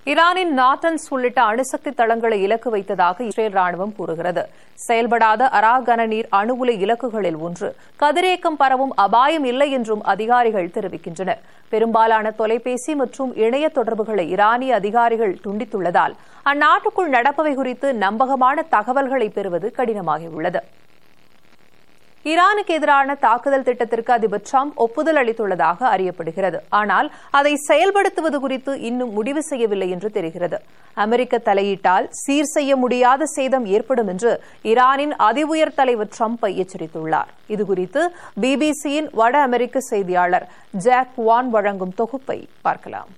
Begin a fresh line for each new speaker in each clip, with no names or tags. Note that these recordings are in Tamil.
ஈரானின் நாட்டன்ஸ் உள்ளிட்ட அணுசக்தி தளங்களை இலக்கு வைத்ததாக இஸ்ரேல் ராணுவம் கூறுகிறது செயல்படாத அராகன நீர் அணு உலை இலக்குகளில் ஒன்று கதிரியக்கம் பரவும் அபாயம் இல்லை என்றும் அதிகாரிகள் தெரிவிக்கின்றனர் பெரும்பாலான தொலைபேசி மற்றும் இணைய தொடர்புகளை ஈரானிய அதிகாரிகள் துண்டித்துள்ளதால் அந்நாட்டுக்குள் நடப்பவை குறித்து நம்பகமான தகவல்களை பெறுவது கடினமாகியுள்ளது ஈரானுக்கு எதிரான தாக்குதல் திட்டத்திற்கு அதிபர் டிரம்ப் ஒப்புதல் அளித்துள்ளதாக அறியப்படுகிறது ஆனால் அதை செயல்படுத்துவது குறித்து இன்னும் முடிவு செய்யவில்லை என்று தெரிகிறது அமெரிக்க தலையீட்டால் சீர் செய்ய முடியாத சேதம் ஏற்படும் என்று ஈரானின் அதிஉயர் தலைவர் டிரம்பை எச்சரித்துள்ளார் இதுகுறித்து பிபிசியின் வட அமெரிக்க செய்தியாளர் ஜாக் வான் வழங்கும் தொகுப்பை பார்க்கலாம்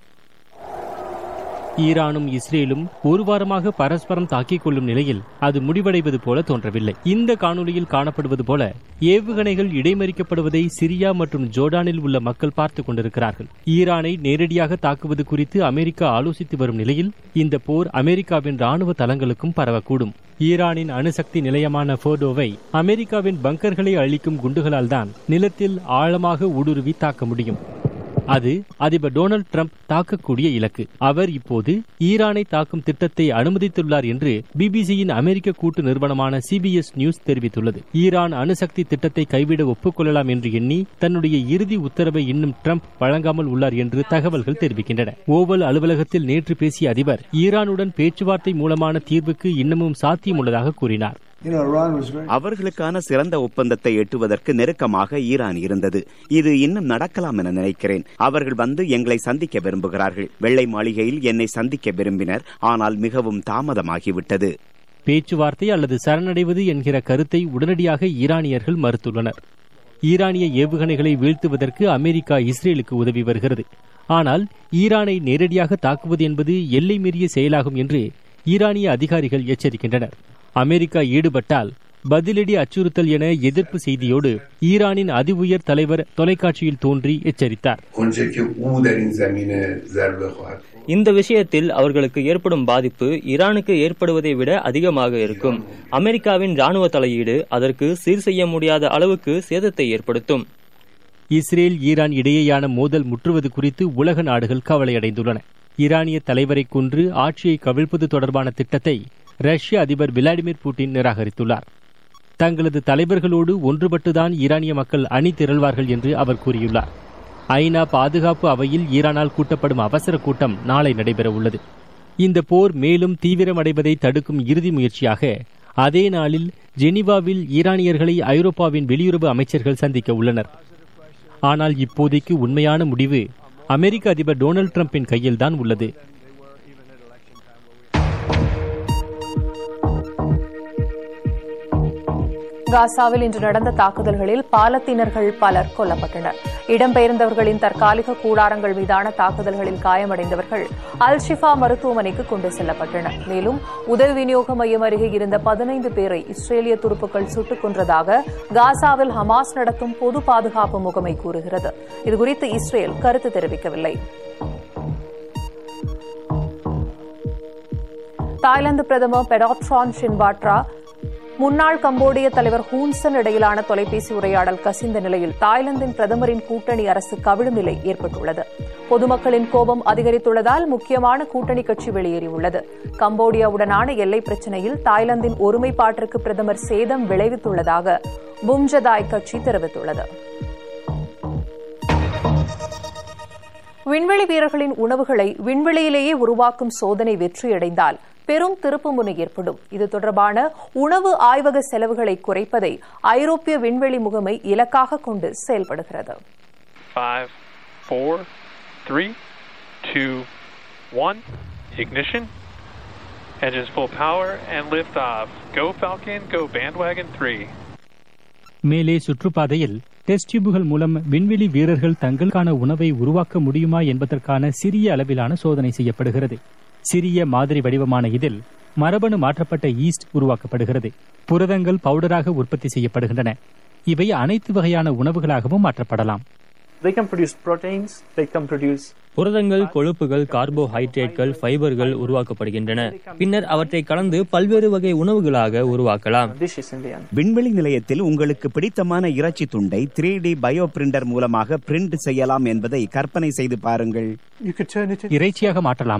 ஈரானும் இஸ்ரேலும் ஒரு வாரமாக பரஸ்பரம் தாக்கிக் கொள்ளும் நிலையில் அது முடிவடைவது போல தோன்றவில்லை இந்த காணொலியில் காணப்படுவது போல ஏவுகணைகள் இடைமறிக்கப்படுவதை சிரியா மற்றும் ஜோர்டானில் உள்ள மக்கள் பார்த்துக் கொண்டிருக்கிறார்கள் ஈரானை நேரடியாக தாக்குவது குறித்து அமெரிக்கா ஆலோசித்து வரும் நிலையில் இந்த போர் அமெரிக்காவின் ராணுவ தளங்களுக்கும் பரவக்கூடும் ஈரானின் அணுசக்தி நிலையமான போர்டோவை அமெரிக்காவின் பங்கர்களை அழிக்கும் குண்டுகளால் தான் நிலத்தில் ஆழமாக ஊடுருவி தாக்க முடியும் அது அதிபர் டொனால்டு டிரம்ப் தாக்கக்கூடிய இலக்கு அவர் இப்போது ஈரானை தாக்கும் திட்டத்தை அனுமதித்துள்ளார் என்று பிபிசியின் அமெரிக்க கூட்டு நிறுவனமான சிபிஎஸ் நியூஸ் தெரிவித்துள்ளது ஈரான் அணுசக்தி திட்டத்தை கைவிட ஒப்புக்கொள்ளலாம் என்று எண்ணி தன்னுடைய இறுதி உத்தரவை இன்னும் டிரம்ப் வழங்காமல் உள்ளார் என்று தகவல்கள் தெரிவிக்கின்றன ஓவல் அலுவலகத்தில் நேற்று பேசிய அதிபர் ஈரானுடன் பேச்சுவார்த்தை மூலமான தீர்வுக்கு இன்னமும் சாத்தியம் உள்ளதாக கூறினார்
அவர்களுக்கான சிறந்த ஒப்பந்தத்தை எட்டுவதற்கு நெருக்கமாக ஈரான் இருந்தது இது இன்னும் நடக்கலாம் என நினைக்கிறேன் அவர்கள் வந்து எங்களை சந்திக்க விரும்புகிறார்கள் வெள்ளை மாளிகையில் என்னை சந்திக்க விரும்பினர் ஆனால் மிகவும் தாமதமாகிவிட்டது
பேச்சுவார்த்தை அல்லது சரணடைவது என்கிற கருத்தை உடனடியாக ஈரானியர்கள் மறுத்துள்ளனர் ஈரானிய ஏவுகணைகளை வீழ்த்துவதற்கு அமெரிக்கா இஸ்ரேலுக்கு உதவி வருகிறது ஆனால் ஈரானை நேரடியாக தாக்குவது என்பது எல்லை மீறிய செயலாகும் என்று ஈரானிய அதிகாரிகள் எச்சரிக்கின்றனர் அமெரிக்கா ஈடுபட்டால் பதிலடி அச்சுறுத்தல் என எதிர்ப்பு செய்தியோடு ஈரானின் அதி உயர் தலைவர் தொலைக்காட்சியில் தோன்றி எச்சரித்தார்
இந்த விஷயத்தில் அவர்களுக்கு ஏற்படும் பாதிப்பு ஈரானுக்கு ஏற்படுவதை விட அதிகமாக இருக்கும் அமெரிக்காவின் ராணுவ தலையீடு அதற்கு சீர் செய்ய முடியாத அளவுக்கு சேதத்தை ஏற்படுத்தும்
இஸ்ரேல் ஈரான் இடையேயான மோதல் முற்றுவது குறித்து உலக நாடுகள் கவலையடைந்துள்ளன ஈரானிய தலைவரை கொன்று ஆட்சியை கவிழ்ப்பது தொடர்பான திட்டத்தை ரஷ்ய அதிபர் விளாடிமிர் புட்டின் நிராகரித்துள்ளார் தங்களது தலைவர்களோடு ஒன்றுபட்டுதான் ஈரானிய மக்கள் அணி திரள்வார்கள் என்று அவர் கூறியுள்ளார் ஐநா பாதுகாப்பு அவையில் ஈரானால் கூட்டப்படும் அவசர கூட்டம் நாளை நடைபெற உள்ளது இந்த போர் மேலும் தீவிரமடைவதை தடுக்கும் இறுதி முயற்சியாக அதே நாளில் ஜெனீவாவில் ஈரானியர்களை ஐரோப்பாவின் வெளியுறவு அமைச்சர்கள் சந்திக்க உள்ளனர் ஆனால் இப்போதைக்கு உண்மையான முடிவு அமெரிக்க அதிபர் டொனால்டு டிரம்பின் கையில்தான் உள்ளது
காசாவில் இன்று நடந்த தாக்குதல்களில் பாலத்தீனர்கள் பலர் கொல்லப்பட்டனர் இடம்பெயர்ந்தவர்களின் தற்காலிக கூடாரங்கள் மீதான தாக்குதல்களில் காயமடைந்தவர்கள் அல் ஷிஃபா மருத்துவமனைக்கு கொண்டு செல்லப்பட்டனர் மேலும் உதவி விநியோக மையம் அருகே இருந்த பதினைந்து பேரை இஸ்ரேலிய துருப்புக்கள் சுட்டுக் கொன்றதாக காசாவில் ஹமாஸ் நடத்தும் பொது பாதுகாப்பு முகமை கூறுகிறது இதுகுறித்து இஸ்ரேல் கருத்து தெரிவிக்கவில்லை தாய்லாந்து பிரதமர் பெடாட்ரான் ஷின்வாட்ரா முன்னாள் கம்போடிய தலைவர் ஹூன்சன் இடையிலான தொலைபேசி உரையாடல் கசிந்த நிலையில் தாய்லாந்தின் பிரதமரின் கூட்டணி அரசு கவிழும் நிலை ஏற்பட்டுள்ளது பொதுமக்களின் கோபம் அதிகரித்துள்ளதால் முக்கியமான கூட்டணி கட்சி வெளியேறியுள்ளது கம்போடியாவுடனான எல்லை பிரச்சினையில் தாய்லாந்தின் ஒருமைப்பாட்டிற்கு பிரதமர் சேதம் விளைவித்துள்ளதாக பும்ஜதாய் கட்சி தெரிவித்துள்ளது விண்வெளி வீரர்களின் உணவுகளை விண்வெளியிலேயே உருவாக்கும் சோதனை வெற்றியடைந்தால் பெரும் திருப்புமுனை ஏற்படும் இது தொடர்பான உணவு ஆய்வக செலவுகளை குறைப்பதை ஐரோப்பிய விண்வெளி முகமை இலக்காக கொண்டு செயல்படுகிறது
Engines full power and lift off. Go Falcon, go Bandwagon 3.
மேலே சுற்றுப்பாதையில் டெஸ்ட் டியூபுகள் மூலம் விண்வெளி வீரர்கள் தங்களுக்கான உணவை உருவாக்க முடியுமா என்பதற்கான சிறிய அளவிலான சோதனை செய்யப்படுகிறது சிறிய மாதிரி வடிவமான இதில் மரபணு மாற்றப்பட்ட ஈஸ்ட் உருவாக்கப்படுகிறது புரதங்கள் பவுடராக உற்பத்தி செய்யப்படுகின்றன இவை அனைத்து வகையான உணவுகளாகவும் மாற்றப்படலாம்
They can produce proteins, they can produce
புரதங்கள் கொழுப்புகள் கார்போஹைட்ரேட்கள் ஃபைபர்கள் உருவாக்கப்படுகின்றன பின்னர் அவற்றை கலந்து பல்வேறு வகை உணவுகளாக உருவாக்கலாம்
dishes in the end.
விண்வெளி நிலையத்தில் உங்களுக்கு பிடித்தமான இறைச்சி துண்டை த்ரீ டி பயோ பிரிண்டர் மூலமாக பிரிண்ட் செய்யலாம் என்பதை கற்பனை செய்து பாருங்கள்
You could turn it into
இறைச்சியாக மாற்றலாம்